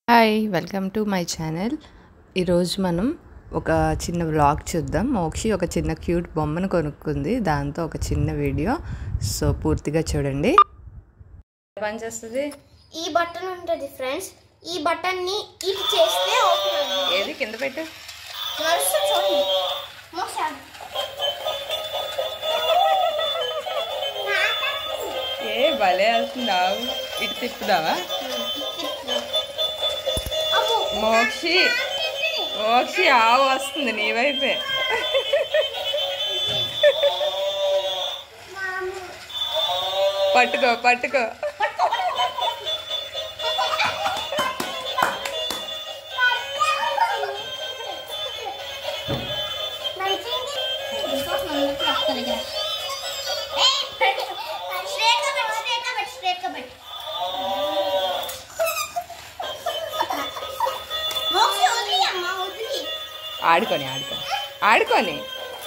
Hi welcome to my channel ఈరోజు మనం ఒక చిన్న వ్లాగ్ చూద్దాం మోక్షి ఒక చిన్న క్యూట్ బొమ్మను కొనుక్కుంది దాంతో ఒక చిన్న వీడియో సో పూర్తిగా చూడండి పని చేస్తుంది ఈ బటన్ ఉంటుంది ఫ్రెండ్స్ ఈ బటన్ ని ఇటు చేస్తే ఓపెన్ అవుతుంది ఏది కింద పెట్టు నడుస్తూ చూడండి మోసాడు ఏ భలే వెళ్తుందా ఇటు తిప్పుదావా అబ్బో మోక్షి మోక్షి ఆవు వస్తుంది నీ వైపే పట్టుకో పట్టుకో ఆడుకొని ఆడుకొని ఆడుకొని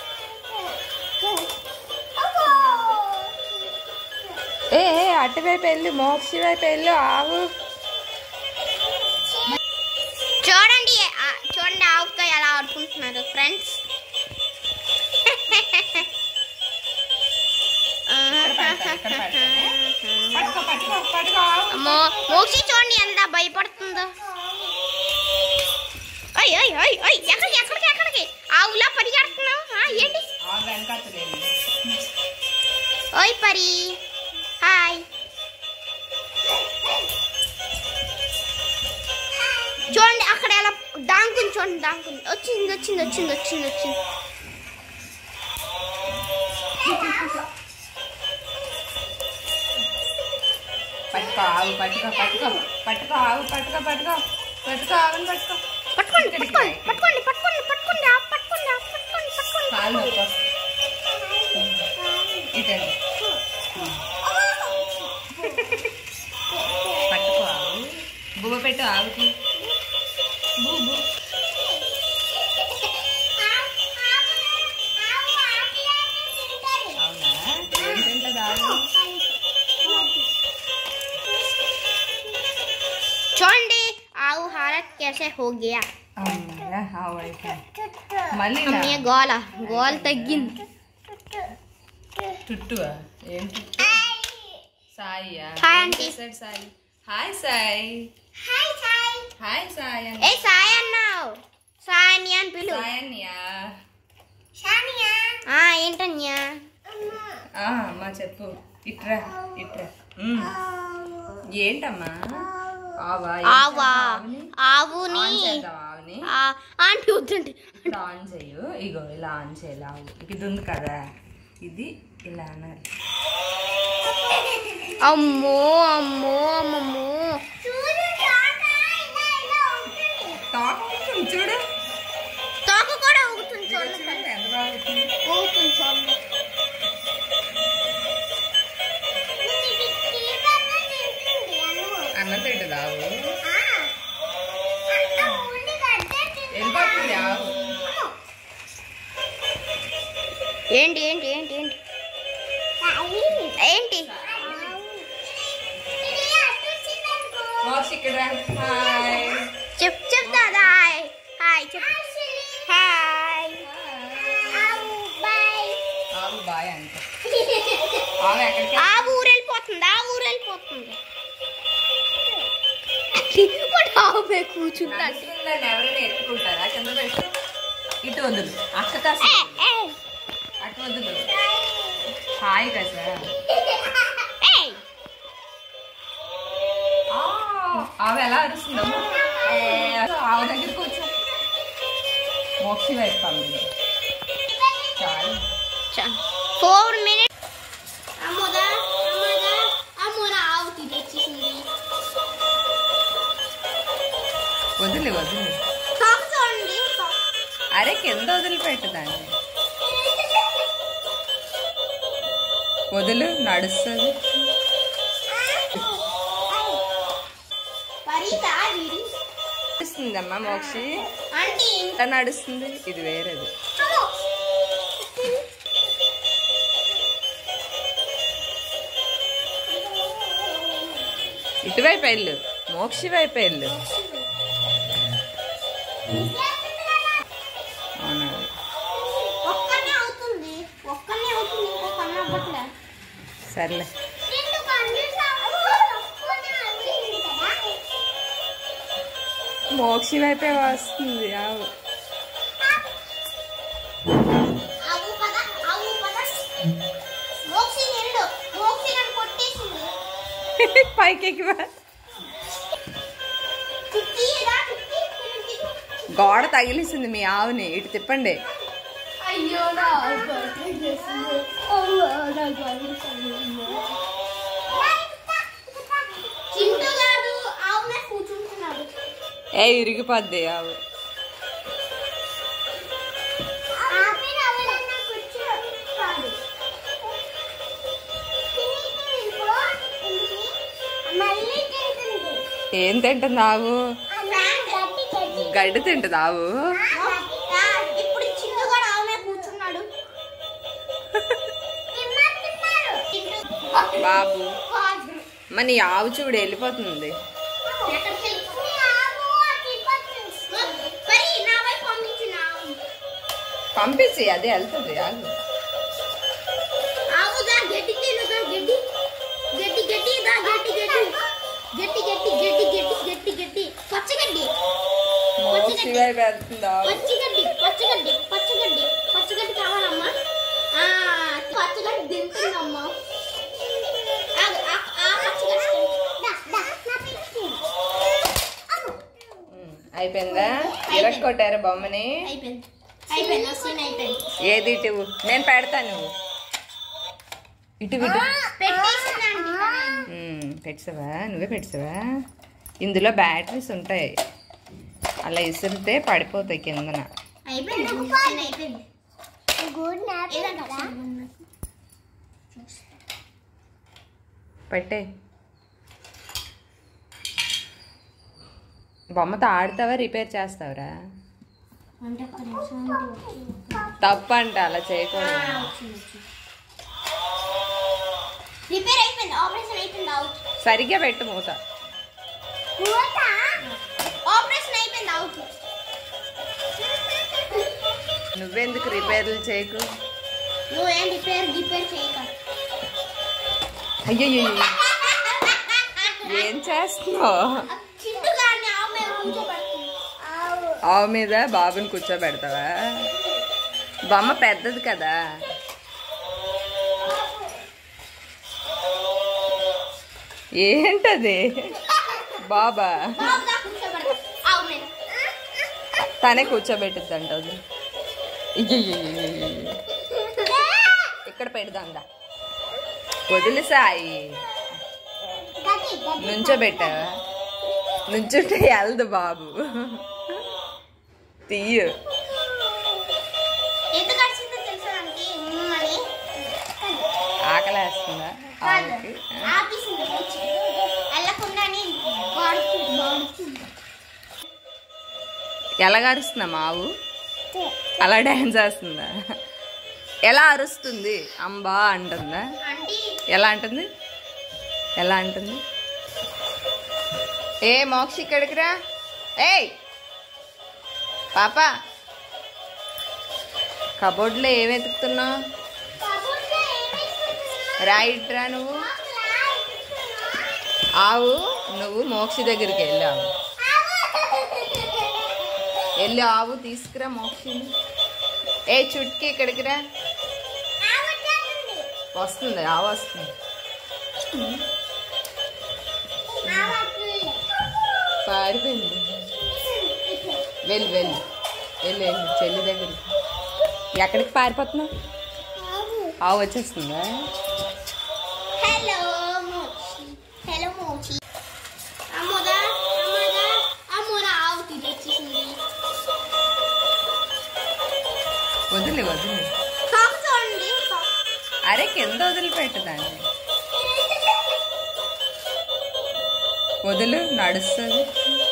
ఏ ఏ, అటువైపు వెళ్ళు మోక్షి వైపు వెళ్ళు ఆవు చూడండి ఆ, చూడండి ఆవుతో ఎలా ఆడుకుంటున్నారు ఫ్రెండ్స్ పట్టుకో పట్టుకో పట్టుకో ఆవు అమ్మో మోక్షి చూడండి ఎంత భయపడుతుందో అయ్ అయ్ అయ్ అయ్ ఎక్కడికి ఎక్కడికి ఎక్కడికి ఆవులా పరిగెడుతున్నావు ఆ, ఏంటి ఆవు వెనకాతలేదు ఓయ్ పరి హాయ్ చూడండి అక్కడ ఎలా దాంకుని చూడండి దాంకుని వచ్చింది వచ్చింది వచ్చింది వచ్చింది వచ్చింది పట్టుకో ఆవు పట్టుకో పట్టుకో పట్టుకో ఆవు పట్టుకో పట్టుకో పట్టుకో ఆవుని పట్టుకో పట్టుకోండి పట్టుకోండి పట్టుకోండి పట్టుకోండి పట్టుకోండి ఆ, పట్టుకోండి ఆ, పట్టుకోండి పట్టుకోండి కాలు నొప్పి వస్తుంది. ఇటండి పట్టుకో ఆవు బువ్వ పెట్టు ఆవుకి బూ బూ అవునా ఏం తింటది ఆవు చూడండి ఆవు హారత్ कैसे हो गया అమ్మయ్య, ఆవు అయిపోయింది మళ్ళీ రా. అమ్మయ్య గోల గోల తగ్గింది టుట్టువా ఏం టుట్టు సాయియా హాయ్ ఏం ఆంటీ. చేశాడు Sai hi Sai hi Sai hi Sai అని ఏ సాయ్ అన్నావు సాయని అని పిలు సాయి అన్నయ్య సానియా ఆ ఏంటన్యా ఆ, అమ్మా చెప్పు ఇట్రా ఇట్రా ఉమ్. ఏంటమ్మా ఆవా ఏం ఆవా చేద్దాం ఆవుని? ఆవుని ఆన్ చేద్దాం ఆవుని ఆ, ఆంటీ వద్దండి ఇప్పుడు ఆన్ చెయ్యు ఇగో ఇలా ఆన్ చేయాలి ఆవు ఇది ఉంది కదా ఇది ఇలా అనాలి అమ్మో అమ్మో అమ్మమ్మో తాకు చూడు తోక కూడా ఊగుతుంది చూడండి చూడు ఎంత బాగా వచ్చింది. ఊగుతుంది చూడండి అన్నం తింటుంది ఆవు వెళ్ళిపోతుంది ఆవు ఏంటి ఏంటి ఏంటి ఏంటి ఏంటి మోక్ష ఇక్కడ రా. హాయ్ చెప్ చెప్తాదా హాయ్ హాయ్ చెప్ హాయ్ ఆవు బాయ్ అంట ఆవు ఎక్కడికి ఆ ఊరు వెళ్ళిపోతుంది ఆ ఊరు వెళ్ళిపోతుంది వాడు ఆవు మీద కూర్చుందండి నడుస్తుందని ఎవరైనా ఎత్తుకుంటారా కింద పెట్టు ఇటు వదులు అక్క కాస్త ఏ, ఏ, అటు వదులు హాయ్ కదా ఏయ్. ఆ, ఆవు ఎలా అరుస్తుందమ్మా ఏ, ఆవు దగ్గరికి వచ్చా మోక్షి వైపు పంపింది చాలు చ- ఫోర్ మినిట్స్ అమ్మోదా అమ్మోదా అమ్మోదా ఆవు తీసేసింది వదిలి వదిలి కాకు చూడండి అరే కింద వదిలిపెట్టు దాన్ని వదులు నడుస్తుంది పరిదా వీడి నడుస్తుందమ్మా మోక్షి ఆంటీ ఎంత నడుస్తుంది ఇది వేరేది అమ్మో. ఇటువైపు వెళ్ళు మోక్షి వైపు వెళ్ళు మోక్షి వైపు అవునా ఒక్కనే అవుతుంది ఒక్కనే అవుతుంది ఇంకో కన్ను అవ్వట్లే సర్లే రెండు కన్ను ఒక్కనే అవుతుంది కదా మోక్షి వైపే వస్తుంది ఆవు ఆవు పద ఆవు పద మోక్షి నిండు మోక్షి నన్ను కొట్టేసింది పైకి ఎక్కివా చుట్టి రా చుట్టి చుట్టి గోడ తగిలిస్తుంది మీ ఆవుని ఇటు తిప్పండి అయ్యో నా బర్త్డే చేసింది అవ్వా నా చింటూ గారు ఆవు మీద కూర్చుంటున్నాడు ఏ ఇరిగిపోద్ది ఆవు ఆపిన ఎవరైనా కూర్చోడు మళ్ళీ తింటుంది ఏం తింటుంది ఆవు గట్టి గట్టి గడ్డి తింటుంది ఆవు ఇప్పుడు చిన్ను కూడా ఆవు మీద కూర్చున్నాడు బాబు మరి నీ ఆవు చూడు వెళ్ళిపోతుంది పంపించి అదే వెళ్తుంది ఆగు ఆవుదా గడ్డి తినుదా గడ్డి గడ్డి గడ్డి దా గడ్డి గడ్డి గడ్డి గడ్డి గడ్డి గడ్డి గడ్డి గడ్డి పచ్చగడ్డి మోక్షి వైపు వెళ్తుంది ఆవు పచ్చిగడ్డి పచ్చగడ్డి పచ్చగడ్డి పచ్చగడ్డి కావాలమ్మా ఆ, పచ్చగడ్డి తింటుందమ్మా ఆగు, ఆ ఆ పచ్చగడ్డి తింటు. ఉమ్, అయిపోయిందా ఇరక్కొట్టారు బొమ్మని అయిపోయింది అయిపోయింది ఆ సీన్ అయిపోయింది ఏది ఇటు నేను పెడతాను నువ్వు ఇటు ఇటు పెట్టేసిందండి ఉమ్, పెట్టావా నువ్వే పెట్టావా ఇందులో బ్యాటరీస్ ఉంటాయి అలా ఇసిరితే పడిపోతాయి కిందన అయిపోయింది సీన్ అయిపోయింది గుడ్ నైట్ పెట్టే బొమ్మతో ఆడతావా రిపేర్ చేస్తావురా అంటే ఒక్క నిమిషం తప్పు అంట అలా చేయకూడదు రిపేర్ అయిపోయింది ఆపరేషన్ అయిపోయింది అవుట్ సరిగ్గా పెట్టు మూత ఆపరేషన్ అయిపోయింది అవుట్ నువ్వెందుకు రిపేర్లు చేయకు నువ్వేం రిపేర్ రిపేర్ చేయక అయ్యో ఏం చేస్తున్నావు చిట్టు గారిని ఆవు మీద కూర్చోబెడుతుంది ఆవు మీద బాబుని కూర్చోబెడతావా బొమ్మ పెద్దది కదా ఏంటది బాబా బాబుగా కూర్చోబెడతా ఆవు మీద తనే కూర్చోబెట్టుద్దంట అది ఇక్కడ పెడదాందా వదిలి సాయి గట్టి గట్టి నుంచోబెట్టావా నుంచుంటే వెళ్దు బాబు తీయు ఎందుకు వచ్చిందో తెలుసా మనకి ఉమ్మని ఆకలేస్తుందా ఆవుకి ఆపేసింది వచ్చి వెళ్ళకుండానే బాడుతుంది బాడుతుంది ఎలా అరుస్తుందా మావు అలా డ్యాన్స్ చేస్తుందా ఎలా అరుస్తుంది అంబా అంటుందా అంటే ఎలా అంటుంది ఎలా అంటుంది ఏ మోక్షి ఇక్కడికి రా ఏయ్ పాప కబోర్డ్లో ఏం వెతుకుతున్నావు కబుర్లో ఏమేసుకుంటున్నా? రైట్ రా నువ్వు ఆవు నువ్వు మోక్షి దగ్గరికి వెళ్ళావు వెళ్ళి ఆవు తీసుకురా మోక్షిని ఏ చుట్కి ఇక్కడికి రా వస్తుంది ఆవు వస్తుంది పారిపోయింది వెళ్ళి వెళ్ళి వెళ్ళి వెళ్ళి చెల్లి దగ్గరికి ఎక్కడికి పారిపోతున్నావు ఆవు వచ్చేస్తుందా హలో మోచి హలో మోచి అమ్మోదా అమ్మోదా అమ్మోదా ఆవు తిట్టొచ్చేసింది వదిలి వదిలి కాకు చూడండి అరే కింద వదిలిపెట్టదాన్ని వదులు నడుస్తుంది